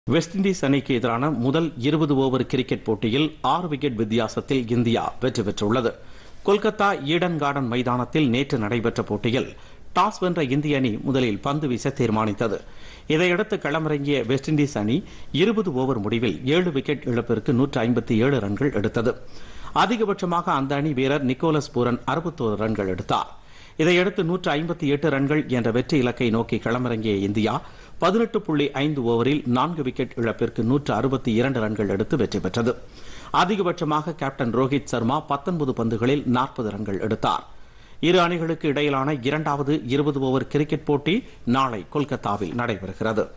west Indies அணிக்கு எதிரான முதல் இருபது ஓவர் கிரிக்கெட் போட்டியில் ஆறு விக்கெட் வித்தியாசத்தில் இந்தியா வெற்றி பெற்றுள்ளது கொல்கத்தா ஈடன் கார்டன் மைதானத்தில் நேற்று நடைபெற்ற போட்டியில் டாஸ் வென்ற இந்திய அணி முதலில் பந்து வீச தீர்மானித்தது இதையடுத்து களமிறங்கிய வெஸ்ட் இண்டீஸ் அணி இருபது ஓவர் முடிவில் ஏழு விக்கெட் இழப்பிற்கு நூற்று ஐம்பத்தி ஏழு ரன்கள் எடுத்தது அதிகபட்சமாக அந்த அணி வீரர் நிக்கோலஸ் பூரன் அறுபத்தோரு ரன்கள் எடுத்தார் இதையடுத்து நூற்று ஐம்பத்தி எட்டு ரன்கள் என்ற வெற்றி இலக்கை நோக்கி களமிறங்கிய இந்தியா பதினெட்டு புள்ளி ஐந்து ஓவரில் நான்கு விக்கெட் இழப்பிற்கு நூற்று அறுபத்தி இரண்டு ரன்கள் எடுத்து வெற்றி பெற்றது அதிகபட்சமாக கேப்டன் ரோஹித் சர்மா பத்தொன்பது பந்துகளில் நாற்பது ரன்கள் எடுத்தார் இரு அணிகளுக்கு இடையிலான இரண்டாவது இருபது ஓவர் கிரிக்கெட் போட்டி நாளை கொல்கத்தாவில் நடைபெறுகிறது